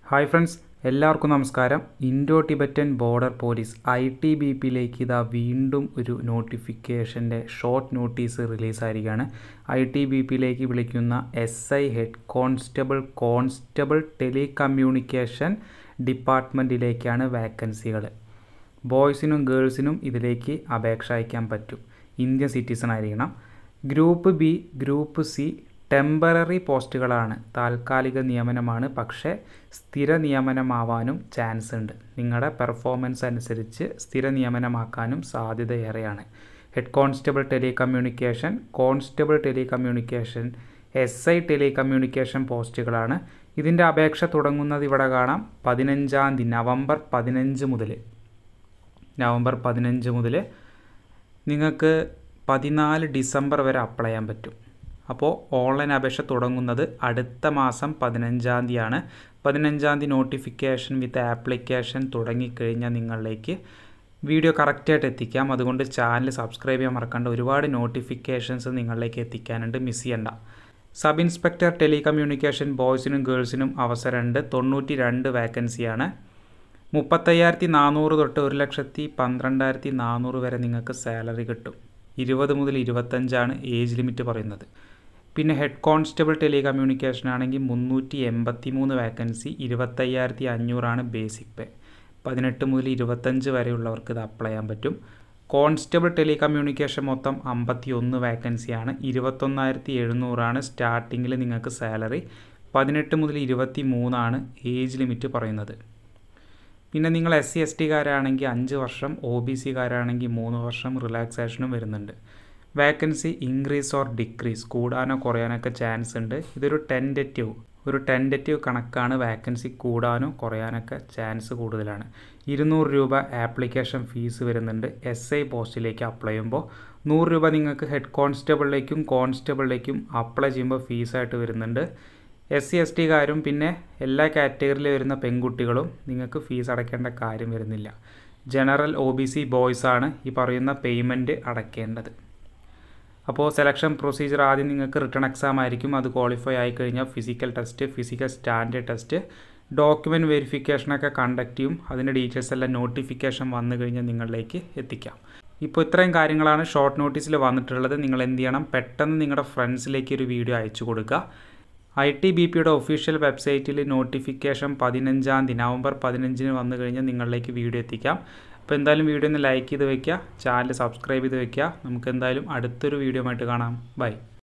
hi friends എല്ലാവർക്കും നമസ്കാരം Indo Tibetan border police I T B പിയിലേക്ക് ഇതാ വീണ്ടും ഒരു നോട്ടിഫിക്കേഷൻ്റെ ഷോർട്ട് നോട്ടീസ് റിലീസായിരിക്കുകയാണ് ഐ ടി ബി പിയിലേക്ക് വിളിക്കുന്ന S I head constable constable telecommunication ഡിപ്പാർട്ട്മെൻറ്റിലേക്കാണ് വാക്കൻസികൾ ബോയ്സിനും ഗേൾസിനും ഇതിലേക്ക് അപേക്ഷ അയക്കാൻ പറ്റും ഇന്ത്യൻ സിറ്റിസൺ ആയിരിക്കണം group B group C temporary പോസ്റ്റുകളാണ് താൽക്കാലിക നിയമനമാണ് പക്ഷേ സ്ഥിര നിയമനമാവാനും ചാൻസ് ഉണ്ട് നിങ്ങളുടെ പെർഫോമൻസ് അനുസരിച്ച് സ്ഥിര നിയമനമാക്കാനും സാധ്യതയേറെയാണ് head constable telecommunication constable telecommunication S I telecommunication പോസ്റ്റുകളാണ് ഇതിൻ്റെ അപേക്ഷ തുടങ്ങുന്നത് ഇവിടെ കാണാം പതിനഞ്ചാം തീയതി നവംബർ പതിനഞ്ച് മുതൽ നവംബർ പതിനഞ്ച് മുതൽ നിങ്ങൾക്ക് പതിനാല് ഡിസംബർ വരെ അപ്ലൈ ചെയ്യാൻ പറ്റും അപ്പോൾ ഓൺലൈൻ അപേക്ഷ തുടങ്ങുന്നത് അടുത്ത മാസം പതിനഞ്ചാം തീയതിയാണ് പതിനഞ്ചാം തീയതി നോട്ടിഫിക്കേഷൻ വിത്ത് ആപ്ലിക്കേഷൻ തുടങ്ങിക്കഴിഞ്ഞാൽ നിങ്ങളിലേക്ക് വീഡിയോ കറക്റ്റായിട്ട് എത്തിക്കാം അതുകൊണ്ട് ചാനൽ സബ്സ്ക്രൈബ് ചെയ്യാൻ മറക്കണ്ട ഒരുപാട് നോട്ടിഫിക്കേഷൻസ് നിങ്ങളിലേക്ക് എത്തിക്കാനുണ്ട് മിസ് ചെയ്യണ്ട സബ് ഇൻസ്പെക്ടർ ടെലികമ്മ്യൂണിക്കേഷൻ ബോയ്സിനും ഗേൾസിനും അവസരമുണ്ട് തൊണ്ണൂറ്റി രണ്ട് വാക്കൻസിയാണ് മുപ്പത്തയ്യായിരത്തി നാനൂറ് തൊട്ട് ഒരു ലക്ഷത്തി പന്ത്രണ്ടായിരത്തി നാനൂറ് വരെ നിങ്ങൾക്ക് സാലറി കിട്ടും ഇരുപത് മുതൽ ഇരുപത്തഞ്ചാണ് ഏജ് ലിമിറ്റ് പറയുന്നത് പിന്നെ ഹെഡ് കോൺസ്റ്റബിൾ ടെലികമ്മ്യൂണിക്കേഷൻ ആണെങ്കിൽ മുന്നൂറ്റി എൺപത്തി മൂന്ന് വാക്കൻസി ഇരുപത്തയ്യായിരത്തി അഞ്ഞൂറാണ് ബേസിക് പേ പതിനെട്ട് മുതൽ ഇരുപത്തഞ്ച് വരെയുള്ളവർക്ക് ഇത് അപ്ലൈ ചെയ്യാൻ പറ്റും കോൺസ്റ്റബിൾ ടെലികമ്മ്യൂണിക്കേഷൻ മൊത്തം അമ്പത്തി ഒന്ന് വാക്കൻസിയാണ് ഇരുപത്തൊന്നായിരത്തി എഴുന്നൂറാണ് സ്റ്റാർട്ടിങ്ങിൽ നിങ്ങൾക്ക് സാലറി പതിനെട്ട് മുതൽ ഇരുപത്തി മൂന്നാണ് ഏജ് ലിമിറ്റ് പറയുന്നത് പിന്നെ നിങ്ങൾ എസ് സി എസ് ടിക്കാരാണെങ്കിൽ അഞ്ച് വർഷം ഒ ബി സിക്കാരാണെങ്കിൽ മൂന്ന് വർഷം റിലാക്സേഷനും വരുന്നുണ്ട് വാക്കൻസി ഇൻക്രീസ് ഓർ ഡിക്രീസ് കൂടാനോ കുറയാനൊക്കെ ചാൻസ് ഉണ്ട് ഇതൊരു ടെൻറ്ററ്റീവ് ഒരു ടെൻറ്ററ്റീവ് കണക്കാണ് വാക്കൻസി കൂടാനോ കുറയാനൊക്കെ ചാൻസ് കൂടുതലാണ് ഇരുന്നൂറ് രൂപ ആപ്ലിക്കേഷൻ ഫീസ് വരുന്നുണ്ട് എസ് ഐ പോസ്റ്റിലേക്ക് അപ്ലൈ ചെയ്യുമ്പോൾ നൂറ് രൂപ നിങ്ങൾക്ക് ഹെഡ് കോൺസ്റ്റബിളിലേക്കും കോൺസ്റ്റബിളിലേക്കും അപ്ലൈ ചെയ്യുമ്പോൾ ഫീസായിട്ട് വരുന്നുണ്ട് എസ് സി എസ് ടിക്കാരും പിന്നെ എല്ലാ കാറ്റഗറിയിൽ വരുന്ന പെൺകുട്ടികളും നിങ്ങൾക്ക് ഫീസ് അടയ്ക്കേണ്ട കാര്യം വരുന്നില്ല ജനറൽ ഒ ബി സി ബോയ്സാണ് ഈ പറയുന്ന പേയ്മെൻറ്റ് അടയ്ക്കേണ്ടത് അപ്പോൾ സെലക്ഷൻ പ്രൊസീജിയർ ആദ്യം നിങ്ങൾക്ക് റിട്ടേൺ എക്സാം ആയിരിക്കും അത് ക്വാളിഫൈ ആയി കഴിഞ്ഞാൽ physical test physical standard test document വെരിഫിക്കേഷനൊക്കെ കണ്ടക്ട് ചെയ്യും അതിൻ്റെ ഡീറ്റെയിൽസ് എല്ലാം നോട്ടിഫിക്കേഷൻ വന്നു കഴിഞ്ഞാൽ നിങ്ങളിലേക്ക് എത്തിക്കാം ഇപ്പോൾ ഇത്രയും കാര്യങ്ങളാണ് ഷോർട്ട് നോട്ടീസിൽ വന്നിട്ടുള്ളത് നിങ്ങൾ എന്ത് ചെയ്യണം പെട്ടെന്ന് നിങ്ങളുടെ ഫ്രണ്ട്സിലേക്ക് ഒരു വീഡിയോ അയച്ചു കൊടുക്കുക ഐ ടി ബി പിയുടെ ഒഫീഷ്യൽ വെബ്സൈറ്റിൽ നോട്ടിഫിക്കേഷൻ പതിനഞ്ചാം തീയതി നവംബർ പതിനഞ്ചിന് വന്നു കഴിഞ്ഞാൽ നിങ്ങളിലേക്ക് വീഡിയോ എത്തിക്കാം അപ്പോൾ എന്തായാലും വീഡിയോ ഒന്ന് ലൈക്ക് ചെയ്ത് വെക്കുക ചാനൽ സബ്സ്ക്രൈബ് ചെയ്ത് വെക്കുക നമുക്ക് എന്തായാലും അടുത്തൊരു വീഡിയോ ആയിട്ട് കാണാം ബൈ